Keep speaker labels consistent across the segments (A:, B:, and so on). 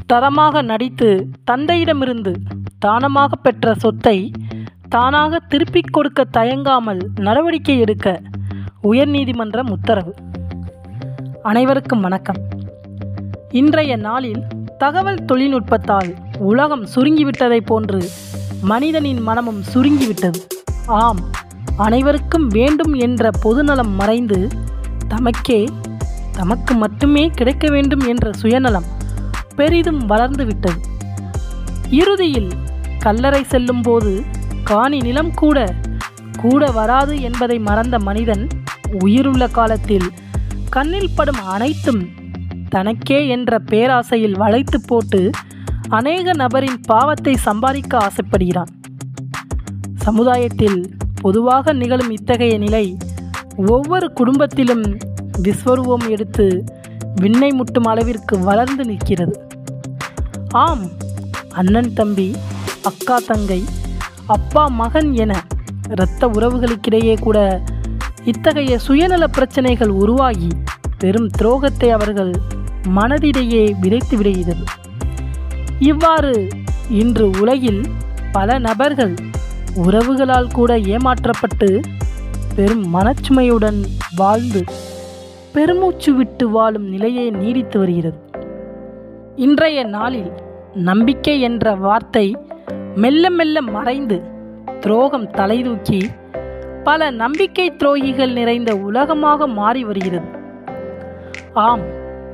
A: தரமாக நடித்து தந்தையிடமிருந்து தானமாக பெற்ற சொத்தை தானாக திருப்பிக் கொடுக்க தயங்காமல் நடவடிக்கை எடுக்க உயர்நீதிமன்றம் உத்தரவு அனைவருக்கும் வணக்கம் இன்றைய நாளில் தகவல் தொழில்நுட்பத்தால் உலகம் சுருங்கிவிட்டதைப் போன்று மனிதனின் மனமும் சுருங்கிவிட்டது ஆம் அனைவருக்கும் வேண்டும் என்ற பொதுநலம் மறைந்து தமக்கே தமக்கு மட்டுமே கிடைக்க வேண்டும் என்ற சுயநலம் பெரிதும் வளர்ந்து விட்டது இறுதியில் கல்லறை செல்லும் போது காணி நிலம் கூட கூட வராது என்பதை மறந்த மனிதன் உயிருள்ள காலத்தில் கண்ணில் படும் அனைத்தும் தனக்கே என்ற பேராசையில் வளைத்து போட்டு அநேக நபரின் பாவத்தை சம்பாதிக்க ஆசைப்படுகிறான் சமுதாயத்தில் பொதுவாக நிகழும் இத்தகைய நிலை ஒவ்வொரு குடும்பத்திலும் விஸ்வரூபம் எடுத்து விண்ணை முட்டும் அளவிற்கு வளர்ந்து நிற்கிறது ஆம் அண்ணன் தம்பி அக்கா தங்கை அப்பா மகன் என இரத்த உறவுகளுக்கிடையே கூட இத்தகைய சுயநல பிரச்சனைகள் உருவாகி பெரும் துரோகத்தை அவர்கள் மனதிடையே விதைத்து விடுகிறது இவ்வாறு இன்று உலகில் பல நபர்கள் உறவுகளால் கூட ஏமாற்றப்பட்டு பெரும் மனச்சுமையுடன் வாழ்ந்து பெருமூச்சு விட்டு வாழும் நிலையே நீடித்து வருகிறது இன்றைய நாளில் நம்பிக்கை என்ற வார்த்தை மெல்ல மெல்ல மறைந்து துரோகம் தலைதூக்கி பல நம்பிக்கை துரோகிகள் நிறைந்த உலகமாக மாறி வருகிறது ஆம்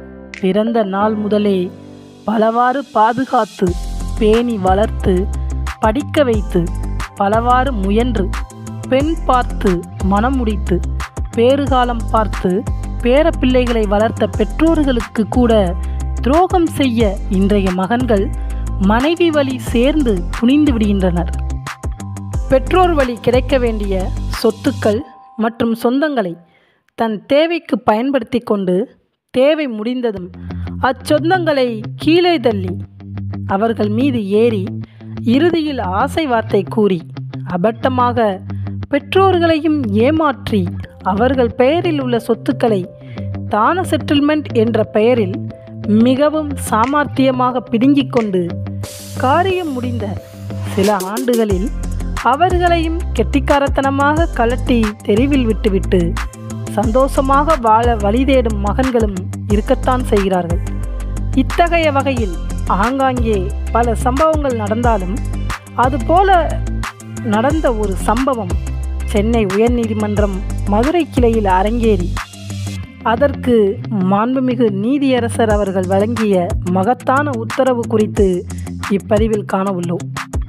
A: பிறந்த நாள் முதலே பலவாறு பாதுகாத்து பேணி வளர்த்து படிக்க வைத்து பலவாறு முயன்று பெண் பார்த்து மனம் முடித்து பேறுகாலம் பார்த்து பேர பிள்ளைகளை வளர்த்த பெற்றோர்களுக்கு கூட துரோகம் செய்ய இன்றைய மகன்கள் மனைவி வழி சேர்ந்து துணிந்து விடுகின்றனர் பெற்றோர் வழி கிடைக்க வேண்டிய சொத்துக்கள் மற்றும் சொந்தங்களை தன் தேவைக்கு பயன்படுத்தி கொண்டு தேவை முடிந்ததும் அச்சொந்தங்களை கீழே தள்ளி அவர்கள் மீது ஏறி இறுதியில் ஆசை வார்த்தை கூறி அபட்டமாக பெற்றோர்களையும் ஏமாற்றி அவர்கள் பெயரில் உள்ள சொத்துக்களை தான செட்டில்மெண்ட் என்ற பெயரில் மிகவும் சாமர்த்தியமாக பிடுங்கிக் கொண்டு காரியம் முடிந்த சில ஆண்டுகளில் அவர்களையும் கெட்டிக்காரத்தனமாக கலட்டி தெருவில் விட்டுவிட்டு சந்தோஷமாக வாழ வழி தேடும் மகன்களும் இருக்கத்தான் செய்கிறார்கள் இத்தகைய வகையில் ஆங்காங்கே பல சம்பவங்கள் நடந்தாலும் அதுபோல நடந்த ஒரு சம்பவம் சென்னை உயர்நீதிமன்றம் மதுரை கிளையில் அரங்கேறி அதற்கு மாண்புமிகு நீதியரசர் அவர்கள் வழங்கிய மகத்தான உத்தரவு குறித்து இப்பதிவில் காண உள்ளோம்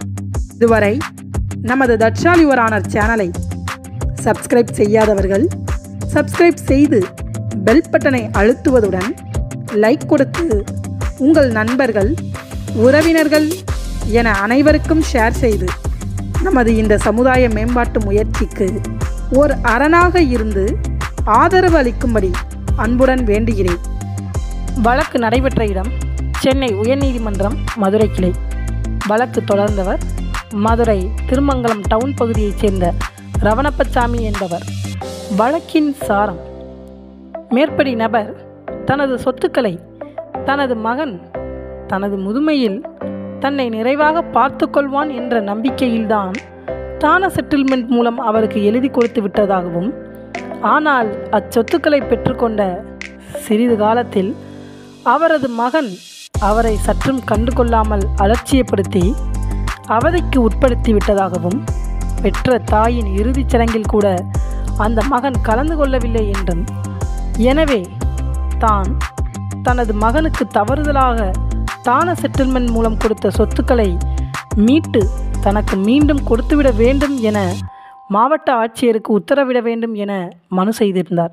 B: இதுவரை நமது தட்சால் யுவர் ஆனர் சேனலை சப்ஸ்கிரைப் செய்யாதவர்கள் சப்ஸ்கிரைப் செய்து பெல் பட்டனை அழுத்துவதுடன் லைக் கொடுத்து உங்கள் நண்பர்கள் உறவினர்கள் என அனைவருக்கும் ஷேர் செய்து நமது இந்த சமுதாய மேம்பாட்டு முயற்சிக்கு ஓர் அரணாக இருந்து ஆதரவு அளிக்கும்படி அன்புடன் வேண்டுகிறேன்
A: வழக்கு நடைபெற்ற இடம் சென்னை உயர்நீதிமன்றம் மதுரை கிளை வழக்கு தொடர்ந்தவர் மதுரை திருமங்கலம் டவுன் பகுதியைச் சேர்ந்த ரவணப்பச்சாமி என்பவர் வழக்கின் சாரம் மேற்படி நபர் தனது சொத்துக்களை தனது மகன் தனது முதுமையில் தன்னை நிறைவாக பார்த்து கொள்வான் என்ற நம்பிக்கையில்தான் தான செட்டில்மெண்ட் மூலம் அவருக்கு எழுதி கொடுத்து விட்டதாகவும் ஆனால் அச்சொத்துக்களை பெற்றுக்கொண்ட சிறிது காலத்தில் அவரது மகன் அவரை சற்றும் கண்டு கொள்ளாமல் அலட்சியப்படுத்தி அவதிக்கு உட்படுத்தி விட்டதாகவும் பெற்ற தாயின் இறுதிச் சடங்கில் கூட அந்த மகன் கலந்து கொள்ளவில்லை என்றும் எனவே தான் தனது மகனுக்கு தவறுதலாக தான செட்டில்மெண்ட் மூலம் கொடுத்த சொத்துக்களை மீட்டு தனக்கு மீண்டும் கொடுத்துவிட வேண்டும் என மாவட்ட ஆட்சியருக்கு உத்தரவிட வேண்டும் என மனு செய்திருந்தார்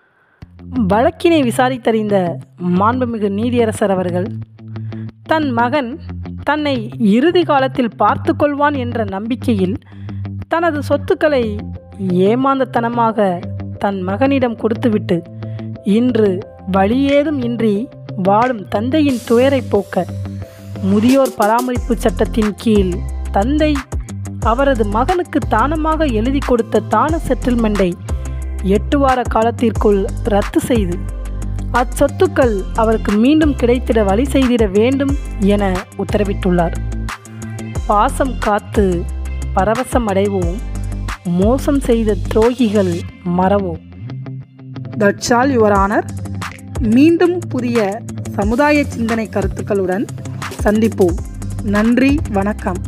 A: வழக்கினை விசாரித்தறிந்த மாண்புமிகு நீதியரசர் அவர்கள் தன் மகன் தன்னை இறுதி காலத்தில் பார்த்து கொள்வான் என்ற நம்பிக்கையில் தனது சொத்துக்களை ஏமாந்தத்தனமாக தன் மகனிடம் கொடுத்துவிட்டு இன்று வழியேதும் இன்றி வாழும் தந்தையின் துயரை போக்க முதியோர் பராமரிப்பு சட்டத்தின் கீழ் தந்தை அவரது மகனுக்கு தானமாக எழுதி கொடுத்த தான செட்டில்மெண்டை எட்டு வார காலத்திற்குள் ரத்து செய்து அச்சொத்துக்கள் அவருக்கு மீண்டும் கிடைத்திட வழி செய்திட வேண்டும் என உத்தரவிட்டுள்ளார் பாசம் காத்து பரவசம் அடைவோம் மோசம் செய்த துரோகிகள் மறவோம்
B: தட்சால் யுவர் ஆனர் மீண்டும் புதிய சமுதாய சிந்தனை கருத்துக்களுடன் சந்திப்போம் நன்றி வணக்கம்